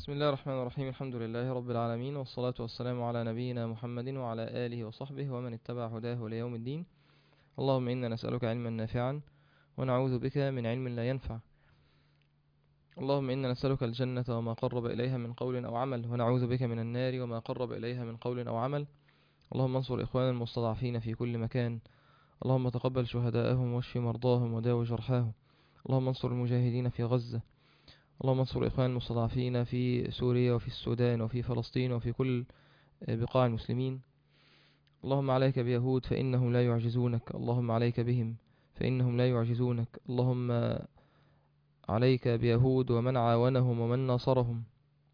بسم الله الرحمن الرحيم الحمد لله رب العالمين والصلاة والسلام على نبينا محمد وعلى آله وصحبه ومن اتبع هداه ليوم الدين اللهم إنا نسألك علما نافعا ونعوذ بك من علم لا ينفع اللهم إنا نسألك الجنة وما قرب إليها من قول أو عمل ونعوذ بك من النار وما قرب إليها من قول أو عمل اللهم انصر إخواننا المستضعفين في كل مكان اللهم تقبل شهداءهم واشف مرضاهم وداوي جرحاهم اللهم انصر المجاهدين في غزة اللهم انصر إخوان المستضعفين في سوريا وفي السودان وفي فلسطين وفي كل بقاع المسلمين اللهم عليك بيهود فإنهم لا يعجزونك اللهم عليك بهم فإنهم لا يعجزونك اللهم عليك بيهود ومن عاونهم ومن ناصرهم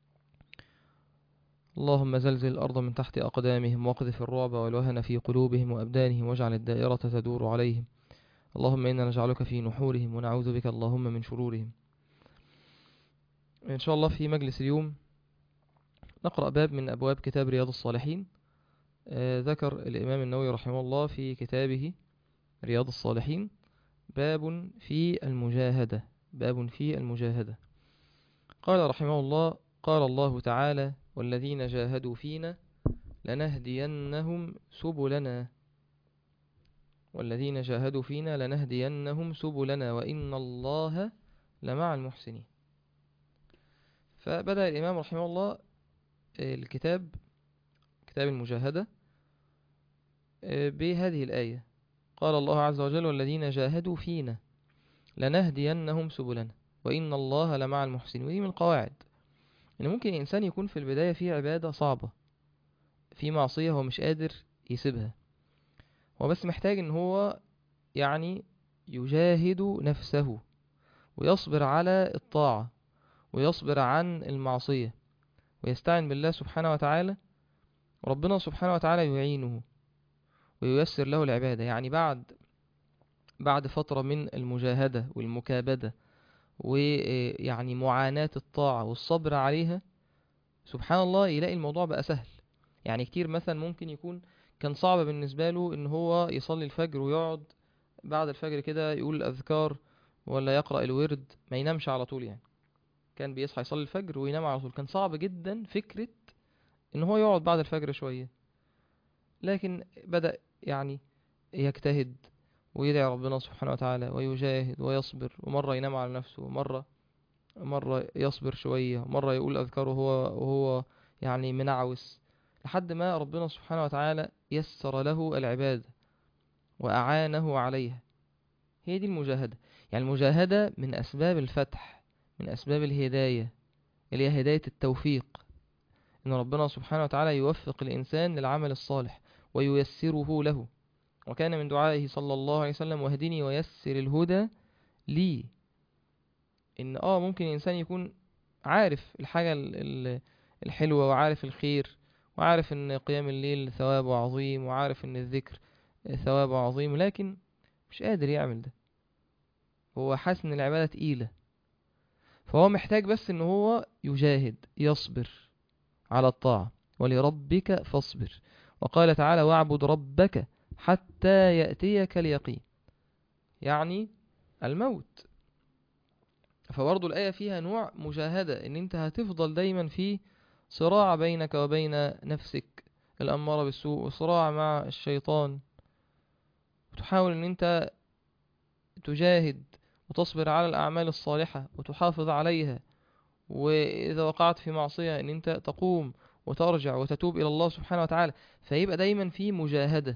اللهم زلزل الأرض من تحت أقدامهم واقذف الرعب والوهن في قلوبهم وأبدانهم واجعل الدائرة تدور عليهم اللهم إنا نجعلك في نحورهم ونعوذ بك اللهم من شرورهم إن شاء الله في مجلس اليوم نقرأ باب من أبواب كتاب رياض الصالحين آه ذكر الإمام النووي رحمه الله في كتابه رياض الصالحين باب في المجاهدة باب في المجاهدة قال رحمه الله قال الله تعالى والذين جاهدوا فينا لنهدينهم سبلنا والذين جاهدوا فينا لنهدينهم سبلنا وإن الله لمع المحسنين فبدأ الإمام رحمه الله الكتاب كتاب المجاهدة بهذه الآية قال الله عز وجل والذين جاهدوا فينا لنهدينهم سبلنا وإن الله لمع المحسنين ودي من القواعد إن ممكن الإنسان يكون في البداية فيه عبادة صعبة في معصية هو مش قادر يسيبها هو بس محتاج إن هو يعني يجاهد نفسه ويصبر على الطاعة ويصبر عن المعصية ويستعين بالله سبحانه وتعالى وربنا سبحانه وتعالى يعينه وييسر له العبادة يعني بعد بعد فترة من المجاهدة والمكابدة ويعني معاناة الطاعة والصبر عليها سبحان الله يلاقي الموضوع بقى سهل يعني كتير مثلا ممكن يكون كان صعب بالنسبة له ان هو يصلي الفجر ويقعد بعد الفجر كده يقول الأذكار ولا يقرأ الورد ما ينامش على طول يعني كان بيصحى يصلي الفجر وينام على طول كان صعب جدا فكرة ان هو يقعد بعد الفجر شوية لكن بدأ يعني يجتهد ويدعي ربنا سبحانه وتعالى ويجاهد ويصبر ومرة ينام على نفسه ومرة مرة يصبر شوية ومرة يقول أذكاره وهو وهو يعني منعوس لحد ما ربنا سبحانه وتعالى يسر له العبادة وأعانه عليها هي دي المجاهدة يعني المجاهدة من أسباب الفتح من أسباب الهداية اللي هي هداية التوفيق إن ربنا سبحانه وتعالى يوفق الإنسان للعمل الصالح وييسره له وكان من دعائه صلى الله عليه وسلم واهدني ويسر الهدى لي إن آه ممكن الإنسان يكون عارف الحاجة الحلوة وعارف الخير وعارف إن قيام الليل ثوابه عظيم وعارف إن الذكر ثوابه عظيم لكن مش قادر يعمل ده هو حاسس إن العبادة تقيلة فهو محتاج بس ان هو يجاهد يصبر على الطاعة ولربك فاصبر وقال تعالى واعبد ربك حتى يأتيك اليقين يعني الموت فبرضه الآية فيها نوع مجاهدة ان انت هتفضل دايما في صراع بينك وبين نفسك الأمارة بالسوء وصراع مع الشيطان وتحاول ان انت تجاهد وتصبر على الأعمال الصالحة وتحافظ عليها وإذا وقعت في معصية أن أنت تقوم وترجع وتتوب إلى الله سبحانه وتعالى فيبقى دايما في مجاهدة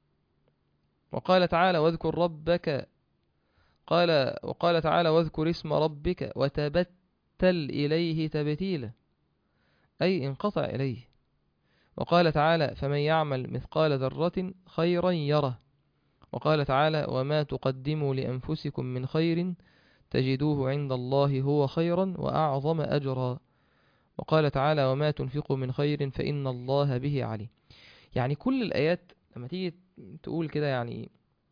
وقال تعالى واذكر ربك قال وقال تعالى واذكر اسم ربك وتبتل إليه تبتيلا أي انقطع إليه وقال تعالى فمن يعمل مثقال ذرة خيرا يره وقال تعالى وما تقدموا لأنفسكم من خير تجدوه عند الله هو خيرا وأعظم أجرا وقال تعالى وما تنفقوا من خير فإن الله به عليم يعني كل الآيات لما تيجي تقول كده يعني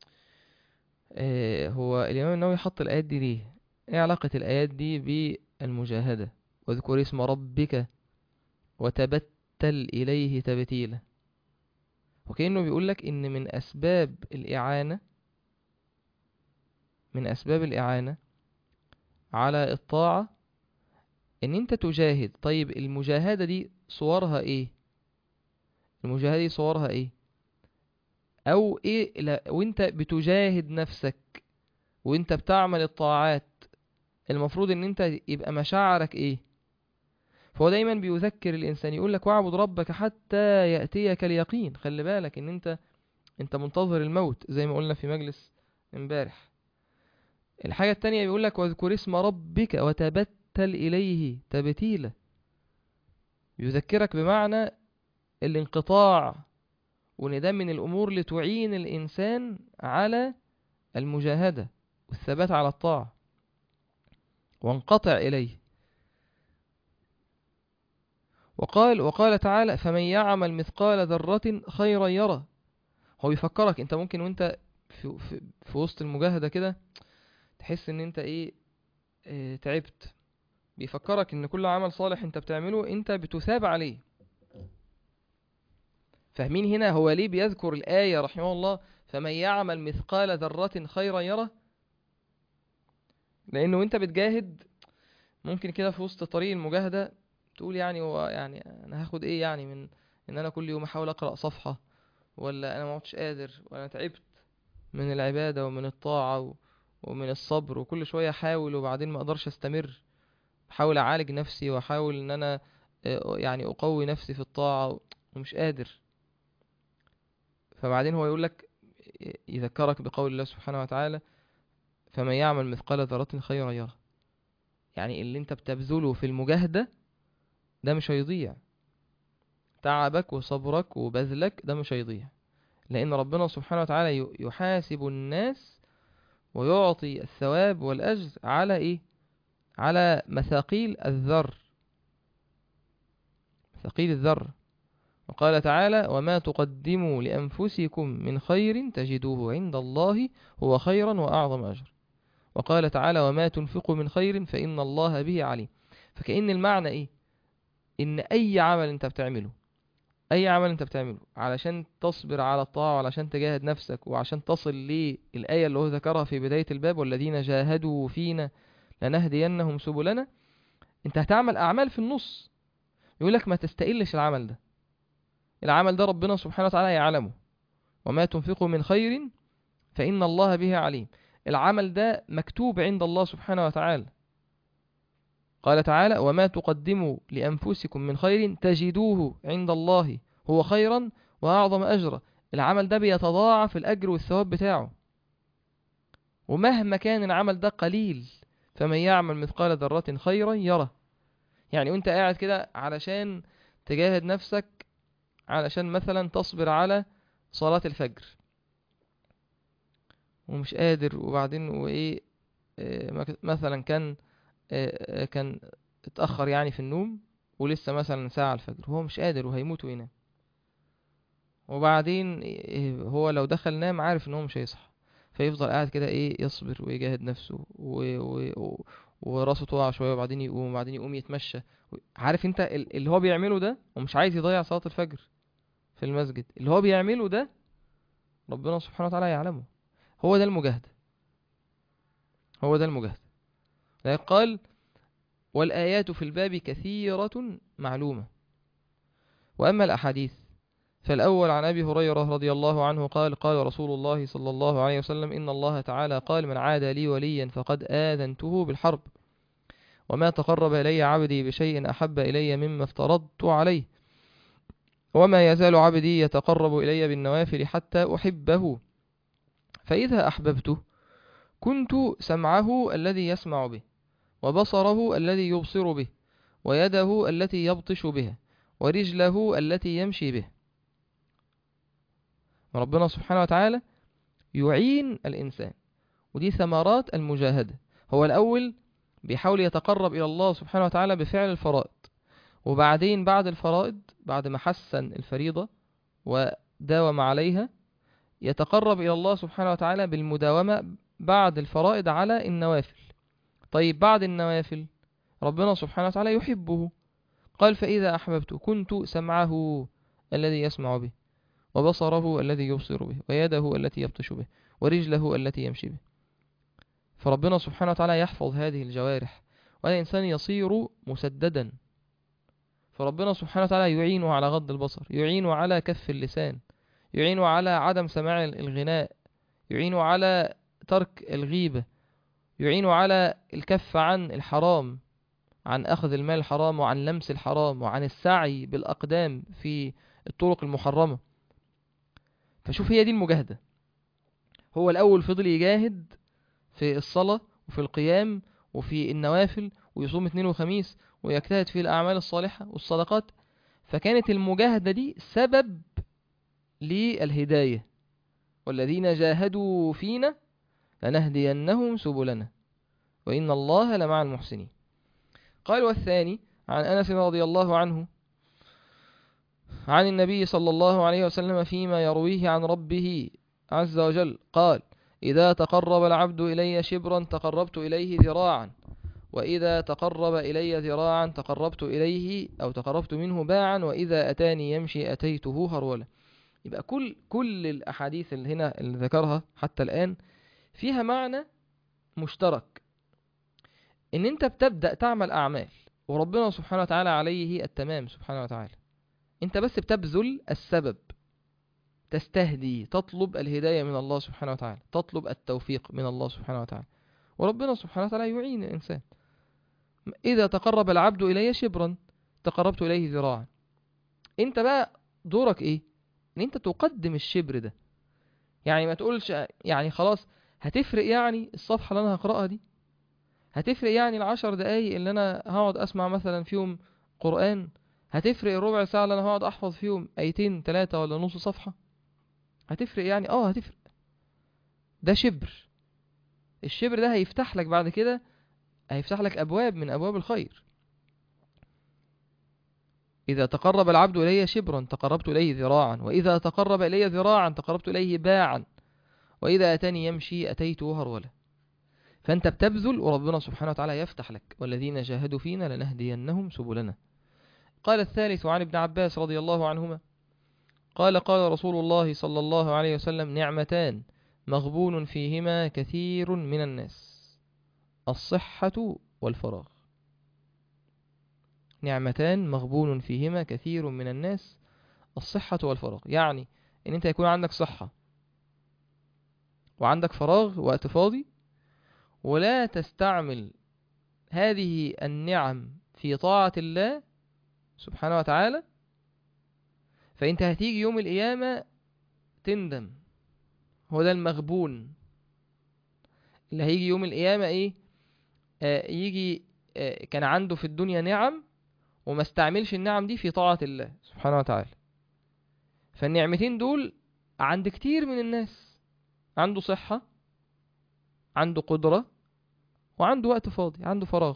آه هو الإمام النووي حط الآيات دي ليه ايه علاقة الآيات دي بالمجاهدة واذكر اسم ربك وتبتل إليه تبتيلا وكأنه بيقول لك إن من أسباب الإعانة من أسباب الإعانة على الطاعة ان انت تجاهد طيب المجاهدة دي صورها ايه المجاهدة دي صورها ايه او ايه لا وانت بتجاهد نفسك وانت بتعمل الطاعات المفروض ان انت يبقى مشاعرك ايه فهو دايما بيذكر الانسان يقول لك واعبد ربك حتى ياتيك اليقين خلي بالك ان انت انت منتظر الموت زي ما قلنا في مجلس امبارح الحاجة التانية بيقول لك واذكر اسم ربك وتبتل إليه تبتيلا يذكرك بمعنى الانقطاع وان ده من الأمور اللي تعين الإنسان على المجاهدة والثبات على الطاعة وانقطع إليه وقال وقال تعالى فمن يعمل مثقال ذرة خيرا يره هو يفكرك انت ممكن وانت في, في, في وسط المجاهدة كده تحس ان انت ايه اه تعبت بيفكرك ان كل عمل صالح انت بتعمله انت بتثاب عليه فاهمين هنا هو ليه بيذكر الآية رحمه الله فمن يعمل مثقال ذرة خيرا يره لانه انت بتجاهد ممكن كده في وسط طريق المجاهدة تقول يعني هو يعني انا هاخد ايه يعني من ان انا كل يوم احاول اقرأ صفحة ولا انا ما عدتش قادر ولا انا تعبت من العبادة ومن الطاعة و... ومن الصبر وكل شوية احاول وبعدين ما اقدرش استمر احاول اعالج نفسي واحاول ان انا يعني اقوي نفسي في الطاعة ومش قادر فبعدين هو يقول لك يذكرك بقول الله سبحانه وتعالى فمن يعمل مثقال ذرة خيرا يره يعني اللي انت بتبذله في المجاهدة ده مش هيضيع تعبك وصبرك وبذلك ده مش هيضيع لأن ربنا سبحانه وتعالى يحاسب الناس ويعطي الثواب والأجر على إيه؟ على مثاقيل الذر مثاقيل الذر وقال تعالى وما تقدموا لأنفسكم من خير تجدوه عند الله هو خيرا وأعظم أجر وقال تعالى وما تنفقوا من خير فإن الله به عليم فكأن المعنى إيه إن أي عمل أنت بتعمله أي عمل أنت بتعمله علشان تصبر على الطاعة وعلشان تجاهد نفسك وعشان تصل للآية اللي هو ذكرها في بداية الباب والذين جاهدوا فينا لنهدينهم سبلنا أنت هتعمل أعمال في النص يقول لك ما تستقلش العمل ده العمل ده ربنا سبحانه وتعالى يعلمه وما تنفقوا من خير فإن الله به عليم العمل ده مكتوب عند الله سبحانه وتعالى قال تعالى وما تقدموا لأنفسكم من خير تجدوه عند الله هو خيرا وأعظم أجرا العمل ده بيتضاعف الأجر والثواب بتاعه ومهما كان العمل ده قليل فمن يعمل مثقال ذرة خيرا يره يعني وانت قاعد كده علشان تجاهد نفسك علشان مثلا تصبر على صلاة الفجر ومش قادر وبعدين وايه مثلا كان كان اتأخر يعني في النوم ولسه مثلا ساعة الفجر هو مش قادر وهيموت وينام وبعدين هو لو دخل نام عارف ان هو مش هيصحى فيفضل قاعد كده ايه يصبر ويجاهد نفسه و... و... وراسه تقع شويه وبعدين يقوم وبعدين يقوم يتمشى عارف انت اللي هو بيعمله ده ومش عايز يضيع صلاة الفجر في المسجد اللي هو بيعمله ده ربنا سبحانه وتعالى يعلمه هو ده المجاهدة هو ده المجاهدة قال والآيات في الباب كثيرة معلومة وأما الأحاديث فالأول عن أبي هريرة رضي الله عنه قال قال رسول الله صلى الله عليه وسلم إن الله تعالى قال من عاد لي وليا فقد آذنته بالحرب وما تقرب إلي عبدي بشيء أحب إلي مما افترضت عليه وما يزال عبدي يتقرب إلي بالنوافل حتى أحبه فإذا أحببته كنت سمعه الذي يسمع به وبصره الذي يبصر به ويده التي يبطش بها ورجله التي يمشي به ربنا سبحانه وتعالى يعين الإنسان ودي ثمرات المجاهدة هو الأول بيحاول يتقرب إلى الله سبحانه وتعالى بفعل الفرائض وبعدين بعد الفرائض بعد ما حسن الفريضة وداوم عليها يتقرب إلى الله سبحانه وتعالى بالمداومة بعد الفرائض على النوافل طيب بعد النوافل ربنا سبحانه وتعالى يحبه قال فإذا أحببت كنت سمعه الذي يسمع به وبصره الذي يبصر به ويده التي يبطش به ورجله التي يمشي به فربنا سبحانه وتعالى يحفظ هذه الجوارح وهذا الإنسان يصير مسددا فربنا سبحانه وتعالى يعينه على غض البصر يعينه على كف اللسان يعينه على عدم سماع الغناء يعينه على ترك الغيبة يعينه على الكف عن الحرام عن أخذ المال الحرام وعن لمس الحرام وعن السعي بالأقدام في الطرق المحرمة فشوف هي دي المجاهدة هو الأول فضل يجاهد في الصلاة وفي القيام وفي النوافل ويصوم اثنين وخميس ويجتهد في الأعمال الصالحة والصدقات فكانت المجاهدة دي سبب للهداية والذين جاهدوا فينا لنهدينهم سبلنا وإن الله لمع المحسنين قال والثاني عن أنس رضي الله عنه عن النبي صلى الله عليه وسلم فيما يرويه عن ربه عز وجل قال إذا تقرب العبد إلي شبرا تقربت إليه ذراعا وإذا تقرب إلي ذراعا تقربت إليه أو تقربت منه باعا وإذا أتاني يمشي أتيته هرولا يبقى كل كل الأحاديث اللي هنا اللي ذكرها حتى الآن فيها معنى مشترك إن أنت بتبدأ تعمل أعمال وربنا سبحانه وتعالى عليه التمام سبحانه وتعالى أنت بس بتبذل السبب تستهدي تطلب الهداية من الله سبحانه وتعالى تطلب التوفيق من الله سبحانه وتعالى وربنا سبحانه وتعالى يعين الإنسان إذا تقرب العبد إلي شبرا تقربت إليه ذراعا أنت بقى دورك إيه إن أنت تقدم الشبر ده يعني ما تقولش يعني خلاص هتفرق يعني الصفحة اللي أنا هقرأها دي هتفرق يعني العشر دقايق اللي أنا هقعد أسمع مثلا فيهم قرآن هتفرق الربع ساعة اللي أنا هقعد أحفظ فيهم أيتين تلاتة ولا نص صفحة هتفرق يعني اه هتفرق ده شبر الشبر ده هيفتح لك بعد كده هيفتح لك أبواب من أبواب الخير إذا تقرب العبد إلي شبرا تقربت إليه ذراعا وإذا تقرب إلي ذراعا تقربت إليه باعا وإذا أتاني يمشي أتيته هرولا فأنت بتبذل وربنا سبحانه وتعالى يفتح لك والذين جاهدوا فينا لنهدينهم سبلنا قال الثالث عن ابن عباس رضي الله عنهما قال قال رسول الله صلى الله عليه وسلم نعمتان مغبون فيهما كثير من الناس الصحة والفراغ نعمتان مغبون فيهما كثير من الناس الصحة والفراغ يعني ان انت يكون عندك صحة وعندك فراغ وقت فاضي ولا تستعمل هذه النعم في طاعة الله سبحانه وتعالى فانت هتيجي يوم القيامة تندم هو ده المغبون اللي هيجي يوم القيامة ايه آه يجي آه كان عنده في الدنيا نعم وما استعملش النعم دي في طاعة الله سبحانه وتعالى فالنعمتين دول عند كتير من الناس عنده صحة عنده قدرة وعنده وقت فاضي عنده فراغ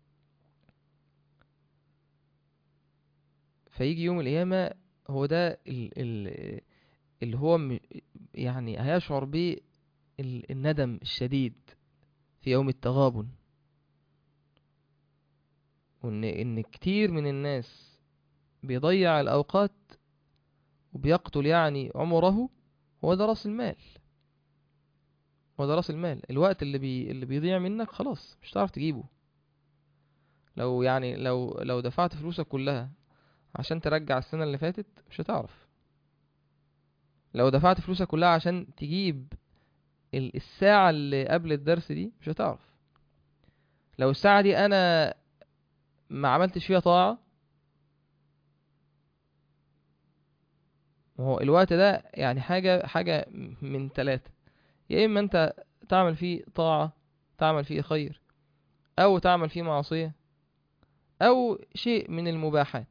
فيجي يوم القيامة هو ده ال ال اللي هو م- يعني هيشعر به ال- الندم الشديد في يوم التغابن وان ان كتير من الناس بيضيع الاوقات وبيقتل يعني عمره هو ده راس المال هو ده راس المال الوقت اللي بي اللي بيضيع منك خلاص مش هتعرف تجيبه لو يعني لو لو دفعت فلوسك كلها عشان ترجع السنة اللي فاتت مش هتعرف لو دفعت فلوسك كلها عشان تجيب ال- الساعة اللي قبل الدرس دي مش هتعرف لو الساعة دي انا ما عملتش فيها طاعة وهو الوقت ده يعني حاجة حاجة من ثلاثة يا إما أنت تعمل فيه طاعة تعمل فيه خير أو تعمل فيه معصية أو شيء من المباحات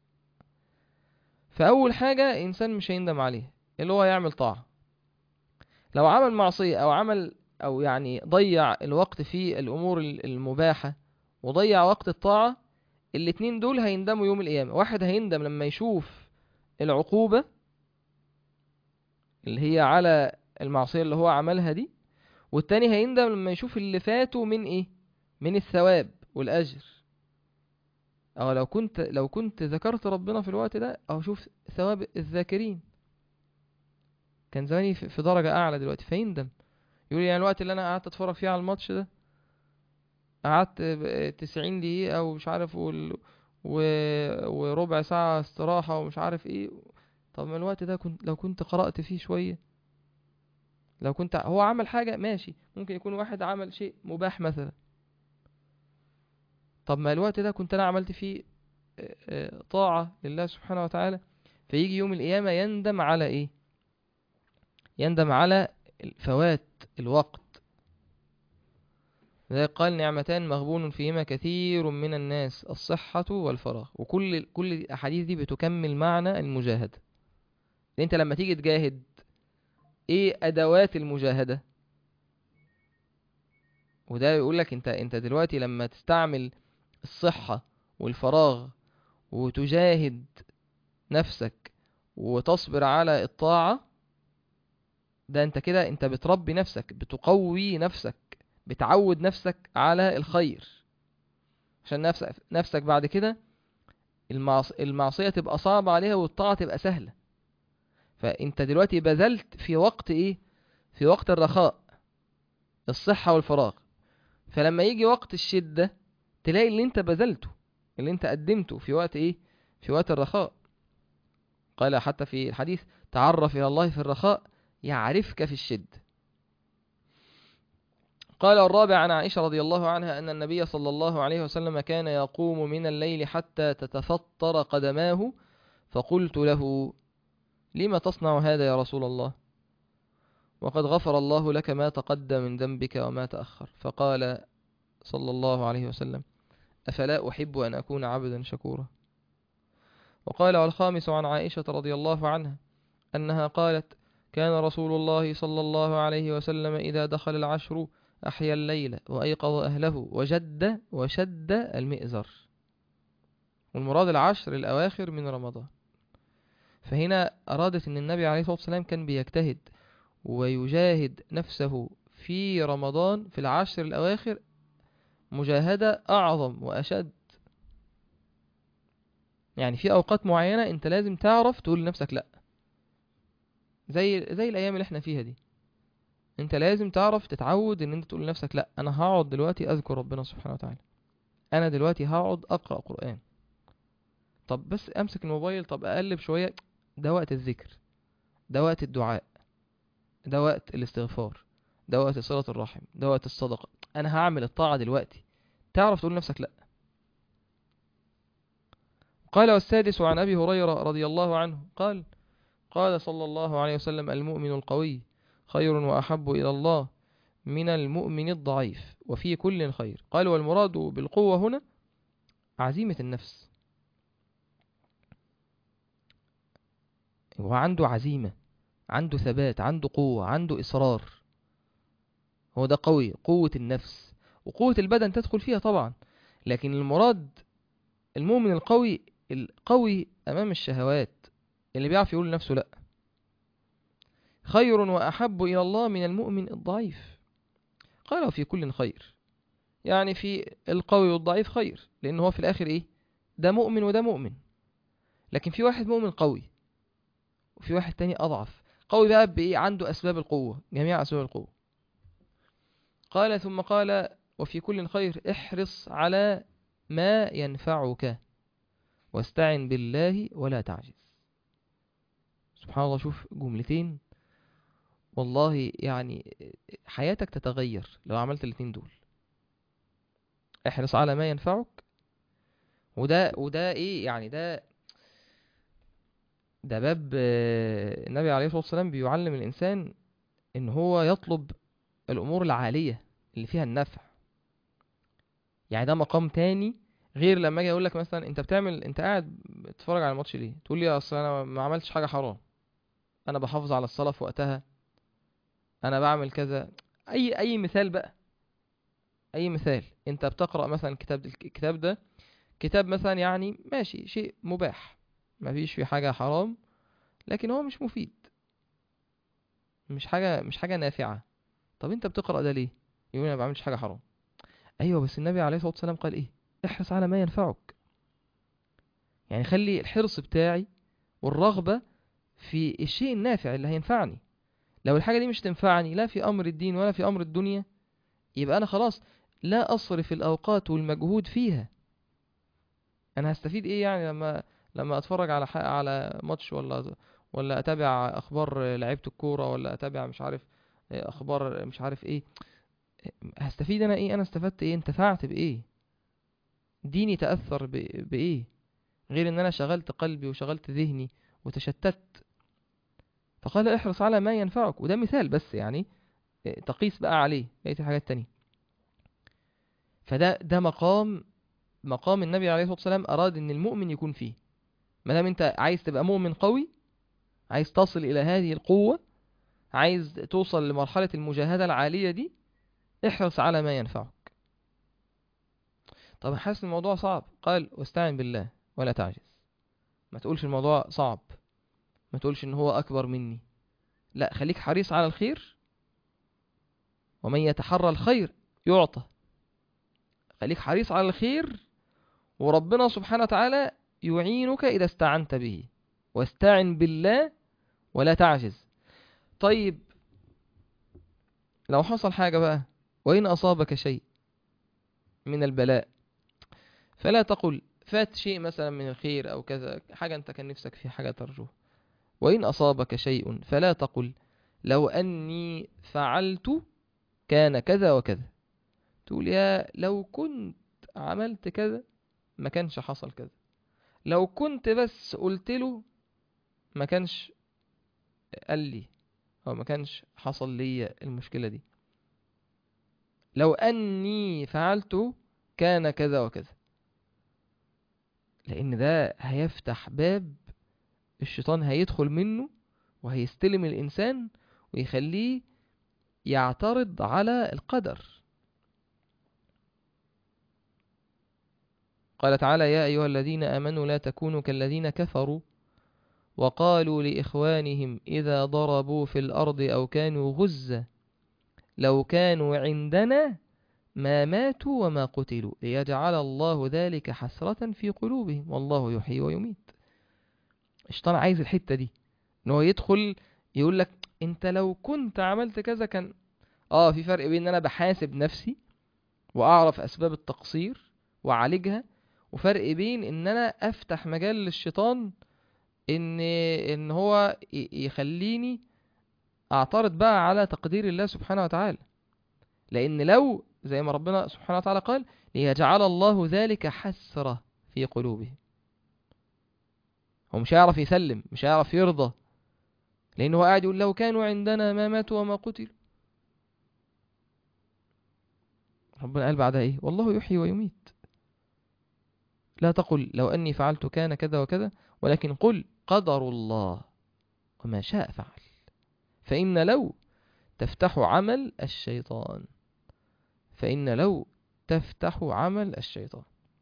فأول حاجة إنسان مش هيندم عليها اللي هو يعمل طاعة لو عمل معصية أو عمل أو يعني ضيع الوقت في الأمور المباحة وضيع وقت الطاعة الاتنين دول هيندموا يوم القيامة واحد هيندم لما يشوف العقوبة اللي هي على المعصية اللي هو عملها دي والتاني هيندم لما يشوف اللي فاته من ايه من الثواب والأجر او لو كنت لو كنت ذكرت ربنا في الوقت ده او شوف ثواب الذاكرين كان زماني في في درجة اعلى دلوقتي فيندم يقول يعني الوقت اللي انا قعدت اتفرج فيه على الماتش ده قعدت ب- 90 دقيقة ومش عارف وال... و... وربع ساعة استراحة ومش عارف ايه طب ما الوقت ده كنت لو كنت قرأت فيه شوية لو كنت هو عمل حاجة ماشي ممكن يكون واحد عمل شيء مباح مثلا طب ما الوقت ده كنت انا عملت فيه آه، آه، طاعة لله سبحانه وتعالى فيجي يوم القيامة يندم على ايه يندم على فوات الوقت لذلك قال نعمتان مغبون فيهما كثير من الناس الصحة والفراغ وكل كل الأحاديث دي بتكمل معنى المجاهدة لأن انت لما تيجي تجاهد ايه أدوات المجاهدة وده يقول لك انت انت دلوقتي لما تستعمل الصحة والفراغ وتجاهد نفسك وتصبر على الطاعة ده انت كده انت بتربي نفسك بتقوي نفسك بتعود نفسك على الخير عشان نفسك نفسك بعد كده المعص... المعصية تبقى صعبة عليها والطاعة تبقى سهلة فانت دلوقتي بذلت في وقت ايه في وقت الرخاء الصحة والفراغ فلما يجي وقت الشدة تلاقي اللي انت بذلته اللي انت قدمته في وقت ايه في وقت الرخاء قال حتى في الحديث تعرف إلى الله في الرخاء يعرفك في الشدة قال الرابع عن عائشة رضي الله عنها أن النبي صلى الله عليه وسلم كان يقوم من الليل حتى تتفطر قدماه فقلت له لم تصنع هذا يا رسول الله وقد غفر الله لك ما تقدم من ذنبك وما تأخر فقال صلى الله عليه وسلم أفلا أحب أن أكون عبدا شكورا وقال والخامس عن عائشة رضي الله عنها أنها قالت كان رسول الله صلى الله عليه وسلم إذا دخل العشر أحيا الليل وأيقظ أهله وجد وشد المئزر والمراد العشر الأواخر من رمضان فهنا أرادت أن النبي عليه الصلاة والسلام كان بيجتهد ويجاهد نفسه في رمضان في العشر الأواخر مجاهدة أعظم وأشد يعني في أوقات معينة أنت لازم تعرف تقول لنفسك لأ زي زي الأيام اللي احنا فيها دي أنت لازم تعرف تتعود أن أنت تقول لنفسك لأ أنا هقعد دلوقتي أذكر ربنا سبحانه وتعالى أنا دلوقتي هقعد أقرأ قرآن طب بس أمسك الموبايل طب أقلب شوية ده وقت الذكر ده وقت الدعاء ده وقت الاستغفار ده وقت صلة الرحم ده وقت الصدقة أنا هعمل الطاعة دلوقتي تعرف تقول لنفسك لأ قال والسادس عن أبي هريرة رضي الله عنه قال قال صلى الله عليه وسلم المؤمن القوي خير وأحب إلى الله من المؤمن الضعيف وفي كل خير قال والمراد بالقوة هنا عزيمة النفس هو عنده عزيمة عنده ثبات عنده قوة عنده إصرار هو ده قوي قوة النفس وقوة البدن تدخل فيها طبعا لكن المراد المؤمن القوي القوي أمام الشهوات اللي بيعرف يقول لنفسه لأ خير وأحب إلى الله من المؤمن الضعيف قال في كل خير يعني في القوي والضعيف خير لأنه هو في الآخر إيه ده مؤمن وده مؤمن لكن في واحد مؤمن قوي وفي واحد تاني أضعف قوي بقى بإيه عنده أسباب القوة جميع أسباب القوة قال ثم قال وفي كل خير احرص على ما ينفعك واستعن بالله ولا تعجز سبحان الله شوف جملتين والله يعني حياتك تتغير لو عملت الاتنين دول احرص على ما ينفعك وده وده ايه يعني ده ده باب آه، النبي عليه الصلاة والسلام بيعلم الإنسان إن هو يطلب الأمور العالية اللي فيها النفع يعني ده مقام تاني غير لما اجي اقول لك مثلا انت بتعمل انت قاعد بتتفرج على الماتش ليه تقول لي اصل انا ما عملتش حاجه حرام انا بحافظ على الصلاه في وقتها انا بعمل كذا اي اي مثال بقى اي مثال انت بتقرا مثلا الكتاب ده الكتاب ده كتاب مثلا يعني ماشي شيء مباح ما فيش فيه حاجه حرام لكن هو مش مفيد مش حاجه مش حاجه نافعه طب انت بتقرا ده ليه يقول انا ما بعملش حاجه حرام ايوه بس النبي عليه الصلاه والسلام قال ايه احرص على ما ينفعك يعني خلي الحرص بتاعي والرغبة في الشيء النافع اللي هينفعني لو الحاجة دي مش تنفعني لا في أمر الدين ولا في أمر الدنيا يبقى أنا خلاص لا أصرف الأوقات والمجهود فيها أنا هستفيد إيه يعني لما لما أتفرج على حق على ماتش ولا ولا أتابع أخبار لعيبة الكورة ولا أتابع مش عارف أخبار مش عارف إيه هستفيد أنا إيه أنا استفدت إيه انتفعت بإيه ديني تأثر ب- بإيه غير إن أنا شغلت قلبي وشغلت ذهني وتشتت فقال احرص على ما ينفعك وده مثال بس يعني إيه، تقيس بقى عليه بقية الحاجات تانية فده ده مقام مقام النبي عليه الصلاة والسلام أراد إن المؤمن يكون فيه ما دام أنت عايز تبقى مؤمن قوي عايز تصل إلى هذه القوة عايز توصل لمرحلة المجاهدة العالية دي احرص على ما ينفعك طب حاسس الموضوع صعب قال واستعن بالله ولا تعجز ما تقولش الموضوع صعب ما تقولش ان هو اكبر مني لا خليك حريص على الخير ومن يتحرى الخير يعطى خليك حريص على الخير وربنا سبحانه وتعالى يعينك إذا استعنت به واستعن بالله ولا تعجز طيب لو حصل حاجة بقى وإن أصابك شيء من البلاء فلا تقل فات شيء مثلا من الخير أو كذا حاجة أنت كان نفسك في حاجة ترجوه وإن أصابك شيء فلا تقل لو أني فعلت كان كذا وكذا تقول يا لو كنت عملت كذا ما كانش حصل كذا لو كنت بس قلت له ما كانش قال لي او ما كانش حصل لي المشكلة دي لو اني فعلت كان كذا وكذا لان ده هيفتح باب الشيطان هيدخل منه وهيستلم الانسان ويخليه يعترض على القدر قال تعالى يا أيها الذين آمنوا لا تكونوا كالذين كفروا وقالوا لإخوانهم إذا ضربوا في الأرض أو كانوا غزة لو كانوا عندنا ما ماتوا وما قتلوا ليجعل الله ذلك حسرة في قلوبهم والله يحيي ويميت الشيطان عايز الحتة دي ان هو يدخل يقول لك انت لو كنت عملت كذا كان اه في فرق بين ان انا بحاسب نفسي واعرف اسباب التقصير واعالجها وفرق بين ان انا افتح مجال للشيطان ان ان هو ي- يخليني اعترض بقى على تقدير الله سبحانه وتعالى لان لو زي ما ربنا سبحانه وتعالى قال ليجعل الله ذلك حسرة في قلوبهم هو مش هيعرف يسلم مش هيعرف يرضى لانه هو قاعد يقول لو كانوا عندنا ما ماتوا وما قتلوا ربنا قال بعدها ايه والله يحيي ويميت لا تقل لو أني فعلت كان كذا وكذا ولكن قل قدر الله وما شاء فعل فإن لو تفتح عمل الشيطان فإن لو تفتح عمل الشيطان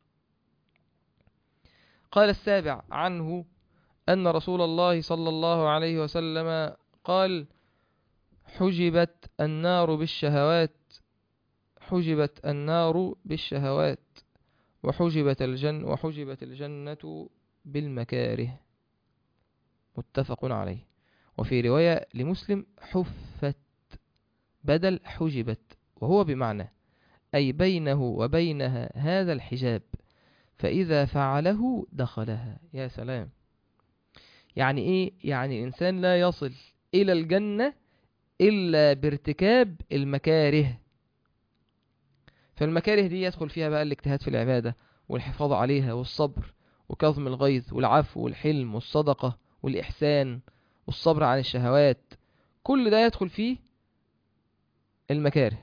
قال السابع عنه أن رسول الله صلى الله عليه وسلم قال حجبت النار بالشهوات حجبت النار بالشهوات وحجبت الجن وحجبت الجنة بالمكاره متفق عليه وفي رواية لمسلم حفت بدل حجبت وهو بمعنى أي بينه وبينها هذا الحجاب فإذا فعله دخلها يا سلام يعني إيه؟ يعني الإنسان لا يصل إلى الجنة إلا بارتكاب المكاره فالمكاره دي يدخل فيها بقى الاجتهاد في العبادة والحفاظ عليها والصبر وكظم الغيظ والعفو والحلم والصدقة والإحسان والصبر عن الشهوات كل ده يدخل فيه المكاره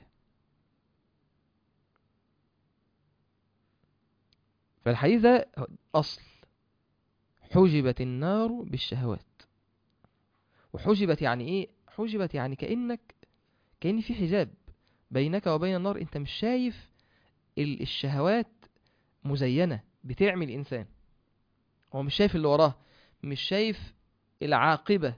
فالحديث ده أصل حجبت النار بالشهوات وحجبت يعني إيه؟ حجبت يعني كأنك كأن في حجاب بينك وبين النار انت مش شايف ال- الشهوات مزينة بتعمل الإنسان هو مش شايف اللي وراه مش شايف العاقبة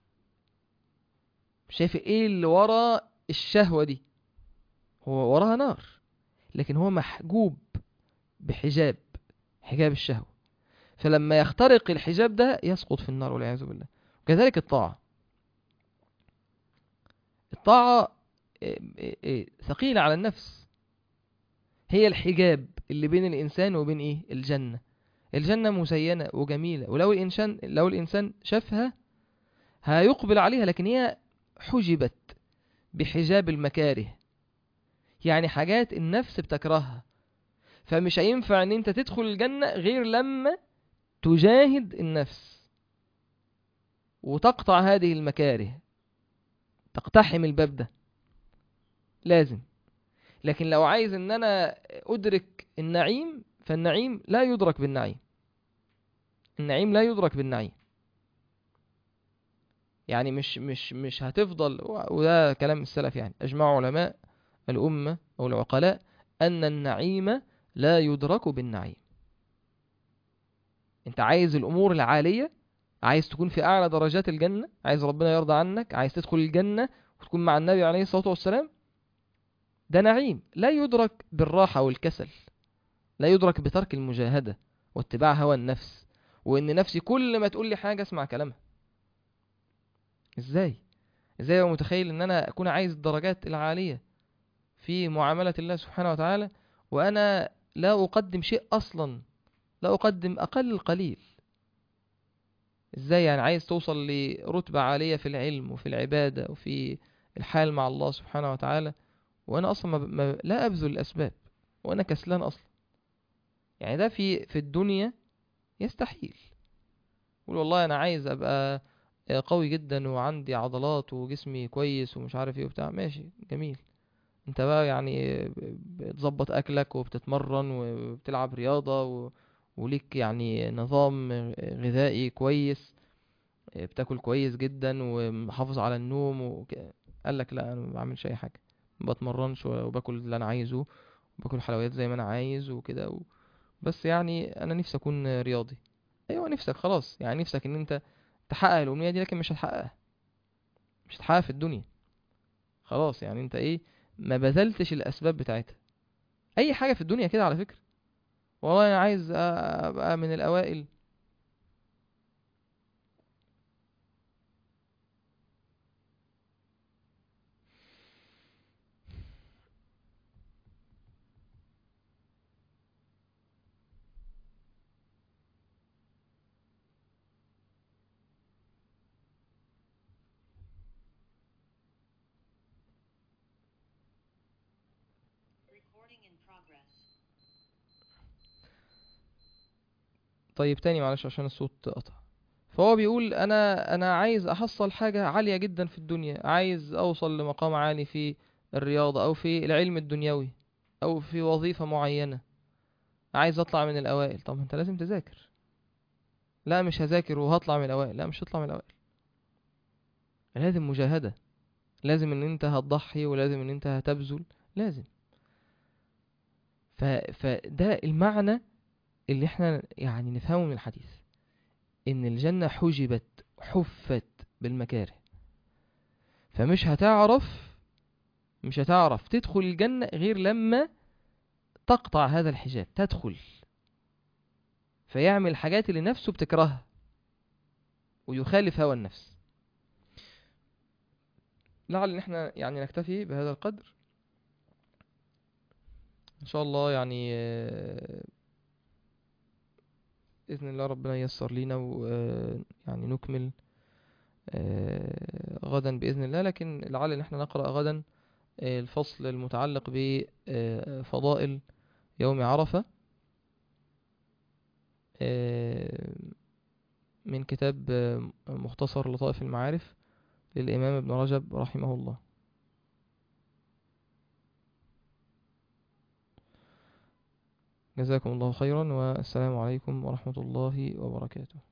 مش شايف ايه اللي ورا الشهوة دي هو وراها نار لكن هو محجوب بحجاب حجاب الشهوة فلما يخترق الحجاب ده يسقط في النار والعياذ بالله وكذلك الطاعة الطاعة إيه، إيه، إيه، ثقيلة على النفس هي الحجاب اللي بين الإنسان وبين إيه الجنة الجنة مزينة وجميلة ولو الإنسان لو الإنسان شافها هيقبل عليها لكن هي حجبت بحجاب المكاره يعني حاجات النفس بتكرهها فمش هينفع ان انت تدخل الجنة غير لما تجاهد النفس وتقطع هذه المكاره تقتحم الباب ده لازم لكن لو عايز ان انا ادرك النعيم فالنعيم لا يدرك بالنعيم النعيم لا يدرك بالنعيم يعني مش مش مش هتفضل وده كلام السلف يعني اجمع علماء الامه او العقلاء ان النعيم لا يدرك بالنعيم انت عايز الامور العاليه عايز تكون في اعلى درجات الجنه عايز ربنا يرضى عنك عايز تدخل الجنه وتكون مع النبي عليه الصلاه والسلام ده نعيم لا يدرك بالراحه والكسل لا يدرك بترك المجاهده واتباع هوى النفس وان نفسي كل ما تقول لي حاجه اسمع كلامها ازاي ازاي ابقى متخيل ان انا اكون عايز الدرجات العاليه في معامله الله سبحانه وتعالى وانا لا اقدم شيء اصلا لا اقدم اقل القليل ازاي يعني عايز توصل لرتبه عاليه في العلم وفي العباده وفي الحال مع الله سبحانه وتعالى وانا اصلا ما ما لا ابذل الاسباب وانا كسلان اصلا يعني ده في في الدنيا يستحيل قول والله انا عايز ابقى قوي جدا وعندي عضلات وجسمي كويس ومش عارف ايه وبتاع ماشي جميل انت بقى يعني بتظبط اكلك وبتتمرن وبتلعب رياضة و... وليك يعني نظام غذائي كويس بتاكل كويس جدا ومحافظ على النوم وك... قال لك لا انا ما بعملش اي حاجه ما بتمرنش وباكل اللي انا عايزه وباكل حلويات زي ما انا عايز وكده و... بس يعني انا نفسي اكون رياضي ايوه نفسك خلاص يعني نفسك ان انت تحقق الامنيه دي لكن مش هتحققها مش هتحققها في الدنيا خلاص يعني انت ايه ما بذلتش الاسباب بتاعتها اي حاجه في الدنيا كده على فكره والله انا عايز ابقى من الاوائل Recording in progress. طيب تاني معلش عشان الصوت قطع فهو بيقول انا انا عايز احصل حاجة عالية جدا في الدنيا عايز اوصل لمقام عالي في الرياضة او في العلم الدنيوي او في وظيفة معينة عايز اطلع من الاوائل طب انت لازم تذاكر لا مش هذاكر وهطلع من الاوائل لا مش هتطلع من الاوائل لازم مجاهدة لازم ان انت هتضحي ولازم ان انت هتبذل لازم ف... فده المعنى اللي احنا يعني نفهمه من الحديث ان الجنة حجبت حفت بالمكاره فمش هتعرف مش هتعرف تدخل الجنة غير لما تقطع هذا الحجاب تدخل فيعمل الحاجات اللي نفسه بتكرهها ويخالف هوى النفس لعل ان احنا يعني نكتفي بهذا القدر ان شاء الله يعني آه، باذن الله ربنا ييسر لينا ويعني نكمل آه، غدا باذن الله لكن لعل ان احنا نقرا غدا آه، الفصل المتعلق بفضائل يوم عرفه آه، من كتاب آه، مختصر لطائف المعارف للإمام ابن رجب رحمه الله جزاكم الله خيرا والسلام عليكم ورحمة الله وبركاته